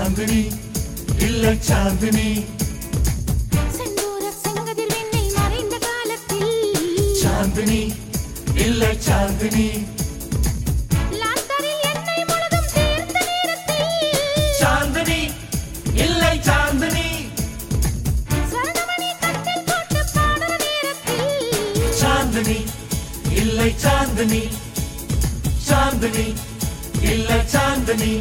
சாந்தினி இல்லை சாந்தினி செந்தூர செங்கதிர் வெண்ணை மறைந்த காலத்தில் சாந்தினி இல்லை சாந்தினி லாந்தரில் எண்ணெய் முழுதும் தீர்ந்த நேரத்தில் சாந்தினி இல்லை சாந்தினி ஸ்வர்ணமணி கட்டில் போட்டு பாடுற நேரத்தில் சாந்தினி இல்லை சாந்தினி சாந்தினி இல்லை சாந்தினி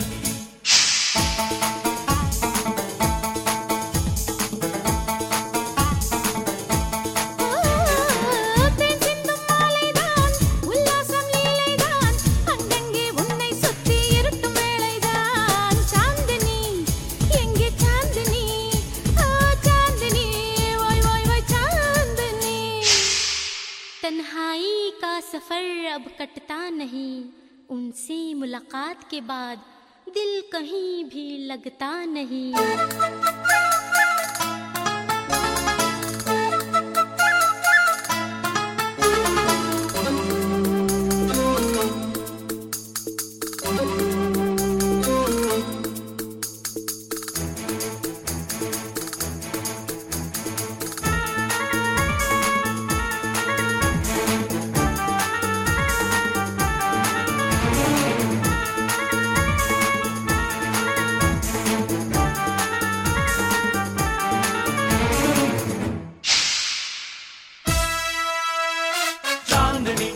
தேன் சிந்தும் மாலைதான் உல்லாசம் லீலைதான் அங்கங்கே உன்னை சுத்தி இருட்டும் வேளைதான் சாந்தினி எங்கே சாந்தினி ஆ சாந்தினி ஓய் ஓய் ஓய் चांदनी तन्हाई का सफर अब कटता नहीं उनसे मुलाकात के बाद दिल कहीं भी लगता नहीं சாந்தினி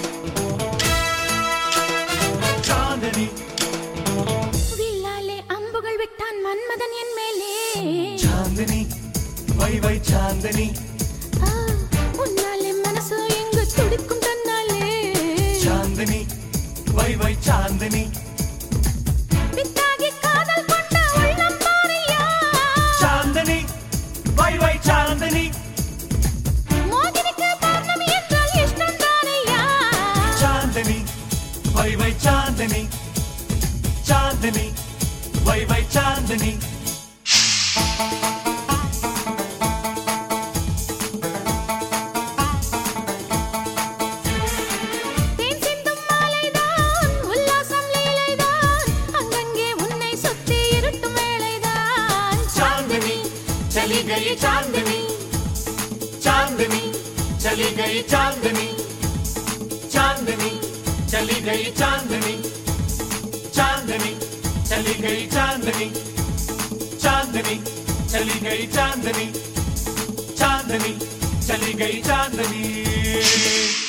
சாந்தினி வில்லாலே அம்புகள் விட்டான் மன்மதன் என் மேலே சாந்தினி வை வை சாந்தினி ஆ, உன்னாலே மனசு எங்கு துடிக்கும் தன்னாலே சாந்தினி வை வை சாந்தினி பித்தாகி காதல் கொண்ட உள்ளம் பாரியா சாந்தினி வை வை சாந்தினி மோகினிக்கு பௌர்ணமி என்றால் இஷ்டம் தானையா சாந்தினி வை வை சாந்தினி சாந்தினி வை வை சாந்தினி தேன் சிந்தும் மாலைதான் உல்லாசம் லீலைதான் அங்கங்கே உன்னை சுத்தி இருட்டும் வேளைதான் चांदनी चली गई चांदनी चांदनी चली गई चांदनी चांदनी चली गई चांदनी चांदनी चली गई चांदनी चांदनी चली गई चांदनी चांदनी चली गई चांदनी